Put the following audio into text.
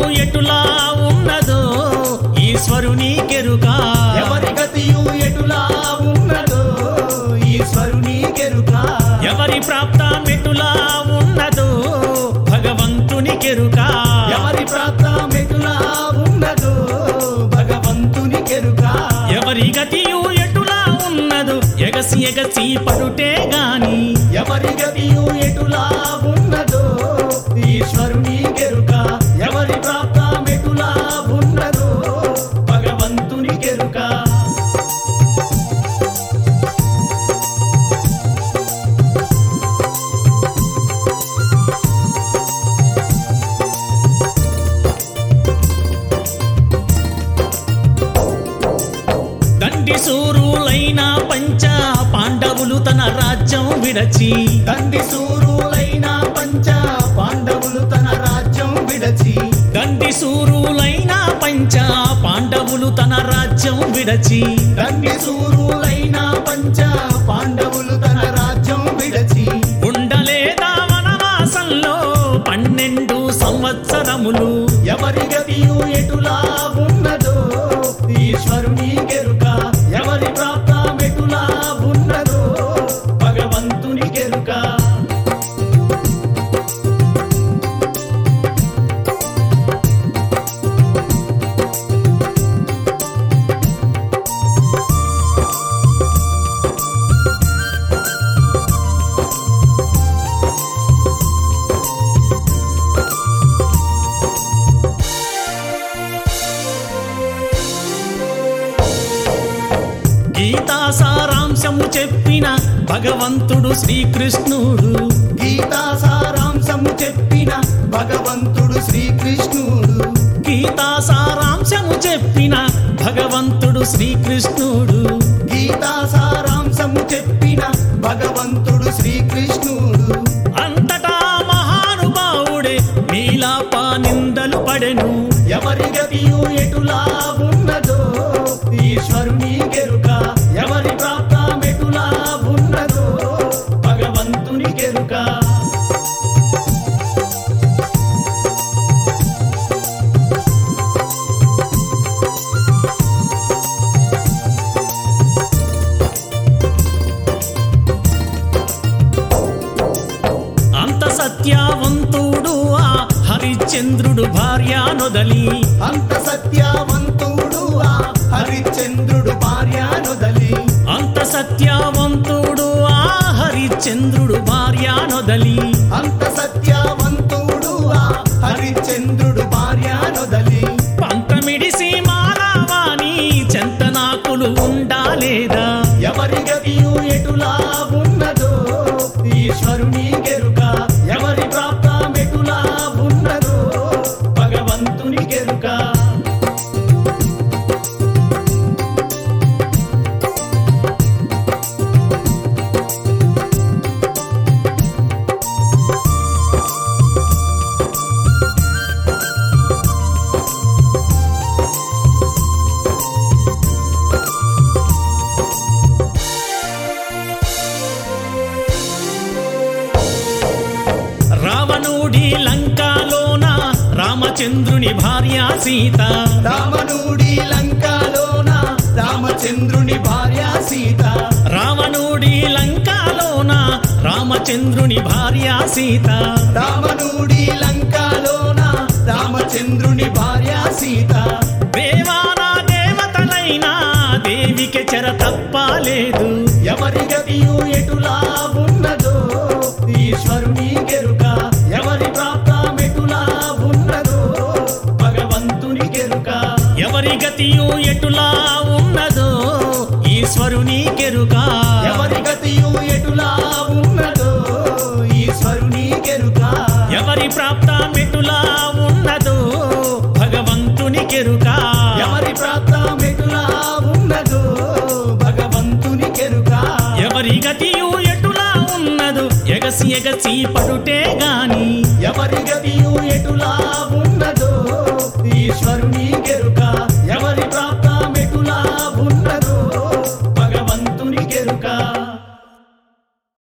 ఎటులా ఉన్నదో ఈశ్వరుని కెరుక ఎవరి గతియు ఎటులా ఉన్నదో ఈశ్వరుని కెరుక ఎవరి ప్రాప్తం ఎటులా ఉన్నదో భగవంతుని కెరుక ఎవరి ప్రాప్తం ఎటులా ఉన్నదో భగవంతుని కెరుక ఎవరి గతియు ఎటులా ఉన్నదో ఎగసి ఎగసి పడుటే గాని ఎవరి గతియు ఎటులా ఉన్నదో ఈశ్వరుని కెరుక ఎవరి ప్రాప్తం ఎటులా ఉన్నదో భగవంతుని కెరుక దండి సూరులైన పంచ పాండవులు తన రాజ్యం విడచి తండ్రి సూరులైన పంచ పాండవులు తన రాజ్యం విడచి దండి సూరులైన పంచ పాండవులు తన రాజ్యం విడచి తండ్రి సూరులైన పంచ పాండవులు తన రాజ్యం విడచి ఉండలేదా వనవాసంలో పన్నెండు సంవత్సరములు ఎవరి గతియు ఎటులా ఉన్నదో ఈశ్వరుని కెరుక ఎవరి ప్రాప్తం ఎటులా ఉన్నదో భగవంతుని కెరుక గీతా సారాంశము చెప్పిన భగవంతుడు శ్రీకృష్ణుడు గీతా సారాంశము చెప్పిన భగవంతుడు శ్రీకృష్ణుడు గీతా సారాంశము చెప్పిన భగవంతుడు శ్రీకృష్ణుడు గీతా సారాంశము చెప్పిన భగవంతుడు శ్రీకృష్ణుడు అంతటా మహానుభావుడే నీలాప నిందలు పడెను ఎవరి గతియు ఎటులా ఉన్నదో ఈశ్వరుని కెరుక ఎవరి ప్రాప్తం ఎటులా ఉన్నదో భగవంతుని కెరుక అంత సత్యవంతుడు ఆ హరిశ్చంద్రుడు భార్య నొదలి అంత సత్యవంతుడు ఆ హరిశ్చంద్రుడు భార్య నొదలి అంత సత్యవంతుడు ఆ హరిశ్చంద్రుడు భార్య నొదలి అంత సత్యవంతుడు ఆ హరిశ్చంద్రుడు భార్య నొదలి పంతమిడిసి మారావాని చెంతనాకులు ఉండాలేదా ఎవరి గతియు ఎటులా ఉన్నదో ఈశ్వరుని కెరుక ఎవరి ప్రాప్తం ఎటులా ఉన్నదో భగవంతుని కెరుక రావణుడి లంకాలోన రామచంద్రుని భార్య సీత రామనుడి లంకాలోన రామచంద్రుని భార్య సీత రావణుడి లంకాలోన రామచంద్రుని భార్య సీత రామనుడి లంకాలోన రామచంద్రుని భార్య సీత దేవానా దేవతలైనా దేవికి చెర తప్పలేదు ఎవరి గతియు ఎటులా ఉన్నదో ఈశ్వరుని కెరుక ఎవరి ప్రాప్తం ఎటులా ఉన్నదో భగవంతుని కెరుక ఎవరి గతియు ఎటులా ఉన్నదో ఈశ్వరుని కెరుక ఎవరి గతియు ఎటులా ఉన్నదో ఈశ్వరుని కెరుక ఎవరి ప్రాప్తం ఎటులా ఉన్నదో భగవంతుని కెరుక ఎవరి ప్రాప్తం ఎటులా ఉన్నదో భగవంతుని కెరుక ఎవరి గతియు ఎటులా ఉన్నదో ఎగసి ఎగసి పడుటే గాని ఎవరి గతియు ఎటులా